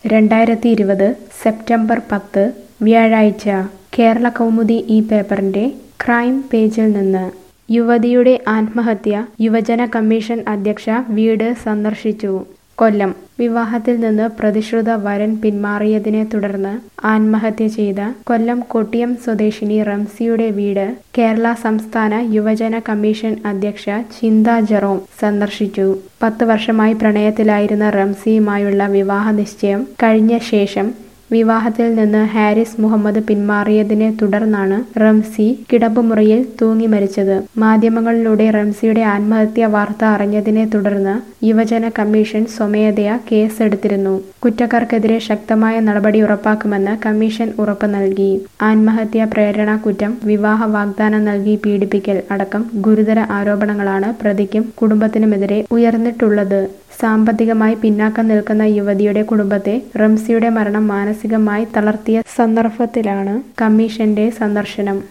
രണ്ടായിരത്തി ഇരുപത് സെപ്റ്റംബർ പത്ത് വ്യാഴാഴ്ച കേരള കൗമുദി ഈ പേപ്പറിന്റെ ക്രൈം പേജിൽ നിന്ന് യുവതിയുടെ ആത്മഹത്യ യുവജന കമ്മീഷൻ അധ്യക്ഷ വീട് സന്ദർശിച്ചു കൊല്ലം വിവാഹത്തിൽ നിന്ന് പ്രതിശ്രുത വരൻ പിന്മാറിയതിനെ തുടർന്ന് ആത്മഹത്യ ചെയ്ത കൊല്ലം കൊട്ടിയം സ്വദേശിനി റംസിയുടെ വീട് കേരള സംസ്ഥാന യുവജന കമ്മീഷൻ അധ്യക്ഷ ചിന്ത ജെറോം സന്ദർശിച്ചു പത്ത് വർഷമായി പ്രണയത്തിലായിരുന്ന റംസിയുമായുള്ള വിവാഹ നിശ്ചയം കഴിഞ്ഞ ശേഷം വിവാഹത്തിൽ നിന്ന് ഹാരിസ് മുഹമ്മദ് പിന്മാറിയതിനെ തുടർന്നാണ് റംസി കിടപ്പുമുറിയിൽ തൂങ്ങി മരിച്ചത് മാധ്യമങ്ങളിലൂടെ റംസിയുടെ ആത്മഹത്യാ വാർത്ത അറിഞ്ഞതിനെ തുടർന്ന് യുവജന കമ്മീഷൻ സ്വമേധയാ കേസെടുത്തിരുന്നു കുറ്റക്കാർക്കെതിരെ ശക്തമായ നടപടി ഉറപ്പാക്കുമെന്ന് കമ്മീഷൻ ഉറപ്പ് നൽകി ആത്മഹത്യാ പ്രേരണ കുറ്റം വിവാഹ വാഗ്ദാനം നൽകി പീഡിപ്പിക്കൽ അടക്കം ഗുരുതര ആരോപണങ്ങളാണ് പ്രതിക്കും കുടുംബത്തിനുമെതിരെ ഉയർന്നിട്ടുള്ളത് സാമ്പത്തികമായി പിന്നാക്കം നിൽക്കുന്ന യുവതിയുടെ കുടുംബത്തെ റംസിയുടെ മരണം മാനസികമായി തളർത്തിയ സന്ദർഭത്തിലാണ് കമ്മീഷന്റെ സന്ദർശനം